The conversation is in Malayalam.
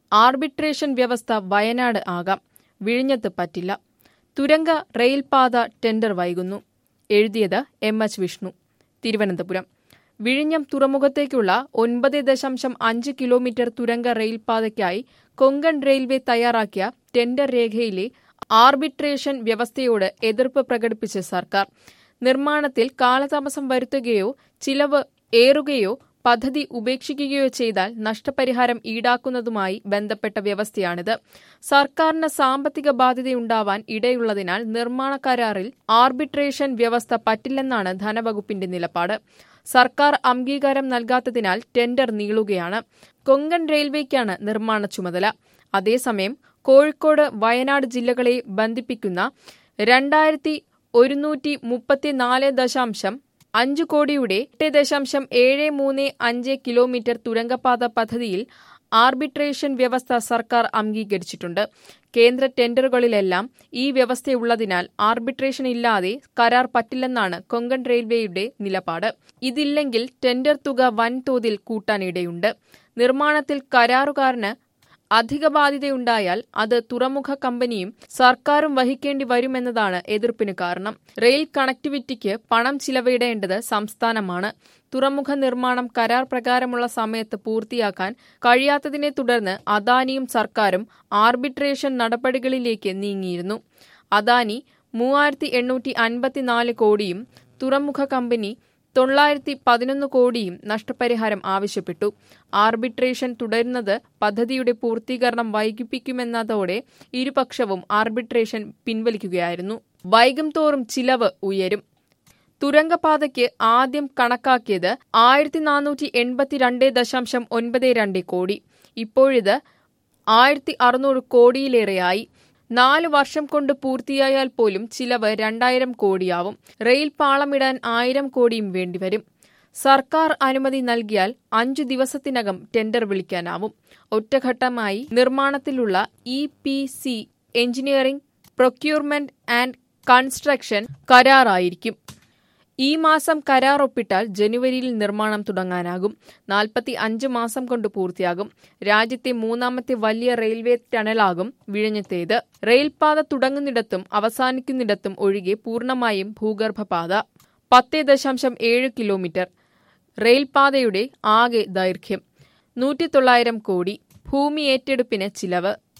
ആർബിട്രേഷൻ വ്യവസ്ഥ വയനാട് ആകാം വിഴിഞ്ഞത്ത് പറ്റില്ല തുരങ്ക റെയിൽപാത ടെൻഡർ വൈകുന്നു എഴുതിയത് എം എച്ച് വിഷ്ണു തിരുവനന്തപുരം വിഴിഞ്ഞം തുറമുഖത്തേക്കുള്ള ഒൻപത് ദശാംശം അഞ്ച് കിലോമീറ്റർ തുരങ്ക റെയിൽപാതയ്ക്കായി കൊങ്കൺ റെയിൽവേ തയ്യാറാക്കിയ ടെൻഡർ രേഖയിലെ ആർബിട്രേഷൻ വ്യവസ്ഥയോട് എതിർപ്പ് പ്രകടിപ്പിച്ച് സർക്കാർ നിർമ്മാണത്തിൽ കാലതാമസം വരുത്തുകയോ ചിലവ് ഏറുകയോ പദ്ധതി ഉപേക്ഷിക്കുകയോ ചെയ്താൽ നഷ്ടപരിഹാരം ഈടാക്കുന്നതുമായി ബന്ധപ്പെട്ട വ്യവസ്ഥയാണിത് സർക്കാരിന് സാമ്പത്തിക ബാധ്യതയുണ്ടാവാൻ ഇടയുള്ളതിനാൽ നിർമ്മാണ കരാറിൽ ആർബിട്രേഷൻ വ്യവസ്ഥ പറ്റില്ലെന്നാണ് ധനവകുപ്പിന്റെ നിലപാട് സർക്കാർ അംഗീകാരം നൽകാത്തതിനാൽ ടെൻഡർ നീളുകയാണ് കൊങ്കൺ റെയിൽവേക്കാണ് നിർമ്മാണ ചുമതല അതേസമയം കോഴിക്കോട് വയനാട് ജില്ലകളെ ബന്ധിപ്പിക്കുന്ന രണ്ടായിരത്തി ഒരുന്നൂറ്റി മുപ്പത്തിനാല് ദശാംശം അഞ്ച് കോടിയുടെ എട്ട് ദശാംശം ഏഴ് മൂന്ന് അഞ്ച് കിലോമീറ്റർ തുരങ്കപാത പദ്ധതിയിൽ ആർബിട്രേഷൻ വ്യവസ്ഥ സർക്കാർ അംഗീകരിച്ചിട്ടുണ്ട് കേന്ദ്ര ടെൻഡറുകളിലെല്ലാം ഈ വ്യവസ്ഥയുള്ളതിനാൽ ആർബിട്രേഷൻ ഇല്ലാതെ കരാർ പറ്റില്ലെന്നാണ് കൊങ്കൺ റെയിൽവേയുടെ നിലപാട് ഇതില്ലെങ്കിൽ ടെൻഡർ തുക വൻതോതിൽ കൂട്ടാനിടയുണ്ട് നിർമ്മാണത്തിൽ കരാറുകാരന് അധിക ബാധ്യതയുണ്ടായാൽ അത് തുറമുഖ കമ്പനിയും സർക്കാരും വഹിക്കേണ്ടി വരുമെന്നതാണ് എതിർപ്പിന് കാരണം റെയിൽ കണക്ടിവിറ്റിക്ക് പണം ചിലവിടേണ്ടത് സംസ്ഥാനമാണ് തുറമുഖ നിർമ്മാണം കരാർ പ്രകാരമുള്ള സമയത്ത് പൂർത്തിയാക്കാൻ കഴിയാത്തതിനെ തുടർന്ന് അദാനിയും സർക്കാരും ആർബിട്രേഷൻ നടപടികളിലേക്ക് നീങ്ങിയിരുന്നു അദാനി മൂവായിരത്തി എണ്ണൂറ്റി അൻപത്തിനാല് കോടിയും തുറമുഖ കമ്പനി തൊള്ളായിരത്തി പതിനൊന്ന് കോടിയും നഷ്ടപരിഹാരം ആവശ്യപ്പെട്ടു ആർബിട്രേഷൻ തുടരുന്നത് പദ്ധതിയുടെ പൂർത്തീകരണം വൈകിപ്പിക്കുമെന്നതോടെ ഇരുപക്ഷവും ആർബിട്രേഷൻ പിൻവലിക്കുകയായിരുന്നു വൈകും തോറും ചിലവ് ഉയരും തുരങ്കപാതയ്ക്ക് ആദ്യം കണക്കാക്കിയത് ആയിരത്തി നാനൂറ്റി എൺപത്തിരണ്ട് ദശാംശം ഒൻപത് രണ്ട് കോടി ഇപ്പോഴിത് ആയിരത്തി അറുന്നൂറ് കോടിയിലേറെയായി നാല് വർഷം കൊണ്ട് പൂർത്തിയായാൽ പോലും ചിലവ് രണ്ടായിരം കോടിയാവും റെയിൽ പാളമിടാൻ ആയിരം കോടിയും വേണ്ടിവരും സർക്കാർ അനുമതി നൽകിയാൽ അഞ്ചു ദിവസത്തിനകം ടെൻഡർ വിളിക്കാനാവും ഒറ്റഘട്ടമായി നിർമ്മാണത്തിലുള്ള E P C engineering procurement and construction കരാറായിരിക്കും ഈ മാസം കരാർ ഒപ്പിട്ടാൽ ജനുവരിയിൽ നിർമ്മാണം തുടങ്ങാനാകും നാൽപ്പത്തി അഞ്ച് മാസം കൊണ്ട് പൂർത്തിയാകും രാജ്യത്തെ മൂന്നാമത്തെ വലിയ റെയിൽവേ ടണലാകും വിഴിഞ്ഞത്തേത് റെയിൽപാത തുടങ്ങുന്നിടത്തും അവസാനിക്കുന്നിടത്തും ഒഴികെ പൂർണ്ണമായും ഭൂഗർഭപാത പത്ത് ദശാംശം ഏഴ് കിലോമീറ്റർ റെയിൽപാതയുടെ ആകെ ദൈർഘ്യം നൂറ്റി തൊള്ളായിരം കോടി ഭൂമി ഏറ്റെടുപ്പിന് ചിലവ്